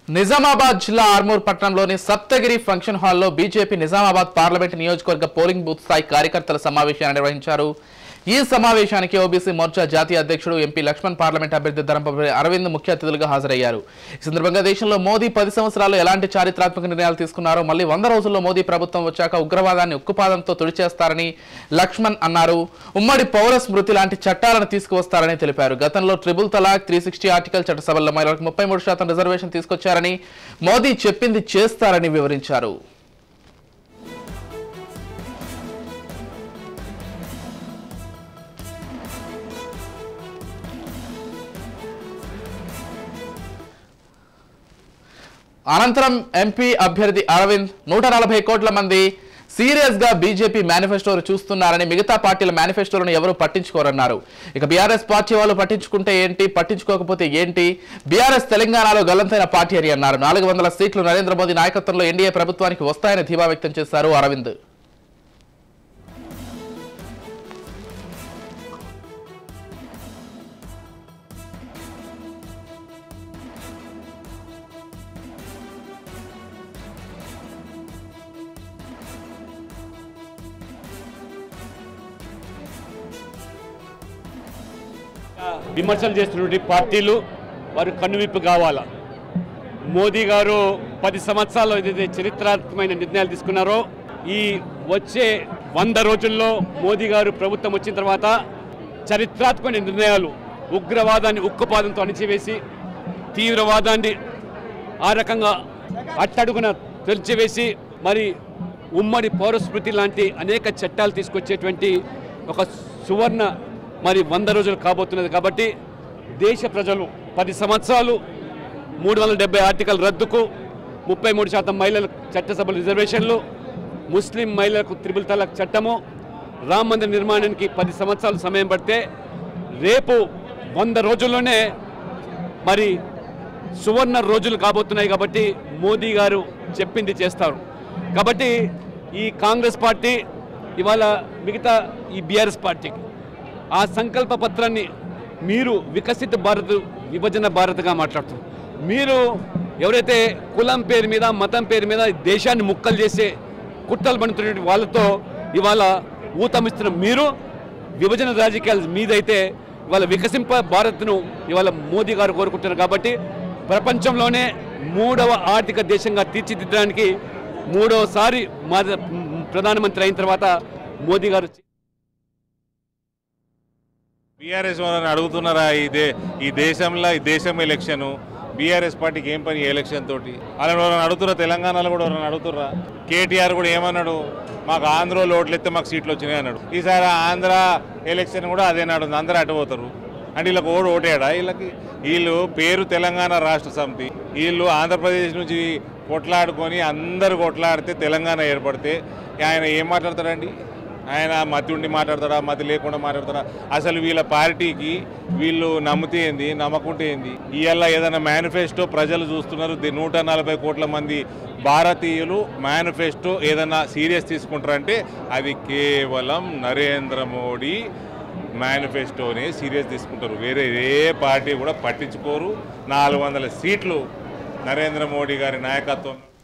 నిజామాబాద్ జిల్లా ఆర్మూర్ పట్టణంలోని సప్తగిరి ఫంక్షన్ హాల్లో బీజేపీ నిజామాబాద్ పార్లమెంట్ నియోజకవర్గ పోలింగ్ బూత్ స్థాయి కార్యకర్తల సమావేశాన్ని నిర్వహించారు ఈ సమావేశానికి ఓబీసీ మోర్చా జాతీయ అధ్యక్షుడు ఎంపీ లక్ష్మణ్ పార్లమెంట్ అభ్యర్థి ధరంపల్లి అరవింద్ ముఖ్య అతిథులుగా హాజరయ్యారు ఈ సందర్భంగా దేశంలో మోదీ పది సంవత్సరాలు ఎలాంటి చారిత్రాత్మక నిర్ణయాలు తీసుకున్నారో మళ్ళీ వంద రోజుల్లో మోదీ ప్రభుత్వం వచ్చాక ఉగ్రవాదాన్ని ఉక్కుపాదంతో తుడిచేస్తారని లక్ష్మణ్ అన్నారు ఉమ్మడి పౌర స్మృతి లాంటి చట్టాలను తీసుకువస్తారని తెలిపారు గతంలో triple talaq three sixty article చట్టసభల్లో మహిళలకు ముప్పై మూడు శాతం రిజర్వేషన్ తీసుకొచ్చారని మోదీ చెప్పింది చేస్తారని వివరించారు అనంతరం ఎంపీ అభ్యర్థి అరవింద్ నూట నలభై కోట్ల మంది సీరియస్ గా బీజేపీ మేనిఫెస్టోలు చూస్తున్నారని మిగతా పార్టీల మేనిఫెస్టోలను ఎవరు పట్టించుకోరన్నారు ఇక బీఆర్ఎస్ పార్టీ వాళ్ళు పట్టించుకుంటే ఏంటి పట్టించుకోకపోతే ఏంటి బీఆర్ఎస్ తెలంగాణలో గల్లంతైన పార్టీ అని అన్నారు నాలుగు వందల సీట్లు నరేంద్ర మోదీ నాయకత్వంలో ఎన్డీఏ ప్రభుత్వానికి వస్తాయని ధీమా వ్యక్తం చేశారు అరవింద్ విమర్శలు చేస్తున్నటువంటి పార్టీలు వారు కన్నువిప్పు కావాలా మోదీ గారు పది సంవత్సరాల్లో ఏదైతే చరిత్రాత్మకమైన నిర్ణయాలు తీసుకున్నారో ఈ వచ్చే వంద రోజుల్లో మోదీ గారు ప్రభుత్వం వచ్చిన తర్వాత చరిత్రాత్మకమైన నిర్ణయాలు ఉగ్రవాదాన్ని ఉక్కుపాదంతో అణిచివేసి తీవ్రవాదాన్ని ఆ రకంగా అట్టడుగున తెరిచివేసి మరి ఉమ్మడి పౌరస్మృతి లాంటి అనేక చట్టాలు తీసుకొచ్చేటువంటి ఒక సువర్ణ మరి వంద రోజులు కాబోతున్నది కాబట్టి దేశ ప్రజలు పది సంవత్సరాలు మూడు వందల డెబ్బై ఆర్టికల్ రద్దుకు ముప్పై మూడు శాతం మహిళలకు చట్టసభ రిజర్వేషన్లు ముస్లిం మహిళలకు త్రిబుల్ తలాక్ చట్టము రామ మందిర నిర్మాణానికి పది సంవత్సరాలు సమయం పడితే రేపు వంద రోజుల్లోనే మరి సువర్ణ రోజులు కాబోతున్నాయి కాబట్టి మోదీ గారు చెప్పింది చేస్తారు కాబట్టి ఈ కాంగ్రెస్ పార్టీ ఇవాళ మిగతా ఈ బీఆర్ఎస్ పార్టీకి ఆ సంకల్ప పత్రాన్ని మీరు వికసిత భారత్ విభజన భారత్గా మాట్లాడుతున్నారు మీరు ఎవరైతే కులం పేరు మీద మతం పేరు మీద దేశాన్ని ముక్కలు చేసే కుట్రలు పడుతున్న వాళ్ళతో ఇవాళ ఊతమిస్తున్న మీరు విభజన రాజకీయాలు మీదైతే ఇవాళ వికసింప భారత్ను ఇవాళ మోదీ గారు కోరుకుంటున్నారు కాబట్టి ప్రపంచంలోనే మూడవ ఆర్థిక దేశంగా తీర్చిదిద్దడానికి మూడవసారి మా ప్రధానమంత్రి అయిన తర్వాత మోదీ గారు బీఆర్ఎస్ వాళ్ళని అడుగుతున్నారా ఈ దే ఈ దేశంలో ఈ దేశం ఎలక్షన్ బీఆర్ఎస్ పార్టీకి ఏం పని ఈ ఎలక్షన్ తోటి వాళ్ళని ఎవరైనా అడుగుతురా తెలంగాణలో కూడా ఎవరైనా అడుగుతుర్రా కేటీఆర్ కూడా ఏమన్నాడు మాకు ఆంధ్రలో ఓట్లు ఎత్తే మాకు సీట్లు వచ్చినాయి అన్నాడు ఈసారి ఆంధ్ర ఎలక్షన్ కూడా అదే నాడు అందరూ అటు పోతారు అంటే వీళ్ళకి ఓడు ఓటేడా వీళ్ళకి వీళ్ళు పేరు తెలంగాణ రాష్ట్ర సమితి వీళ్ళు ఆంధ్రప్రదేశ్ నుంచి కొట్లాడుకొని అందరు కొట్లాడితే తెలంగాణ ఏర్పడితే ఆయన ఏం మాట్లాడతాడండి ఆయన మతి ఉండి మాట్లాడతాడా మతి లేకుండా మాట్లాడతాడా అసలు వీళ్ళ పార్టీకి వీళ్ళు నమ్మితే ఏంది నమ్మకుంటే ఏంది ఇవాళ ఏదైనా మేనిఫెస్టో ప్రజలు చూస్తున్నారు ది- నూట నలభై కోట్ల మంది భారతీయులు మేనిఫెస్టో ఏదైనా సీరియస్ తీసుకుంటారంటే అది కేవలం నరేంద్ర మోడీ మేనిఫెస్టోనే సీరియస్ తీసుకుంటారు వేరే ఏ పార్టీ కూడా పట్టించుకోరు నాలుగు వందల సీట్లు నరేంద్ర మోడీ గారి నాయకత్వం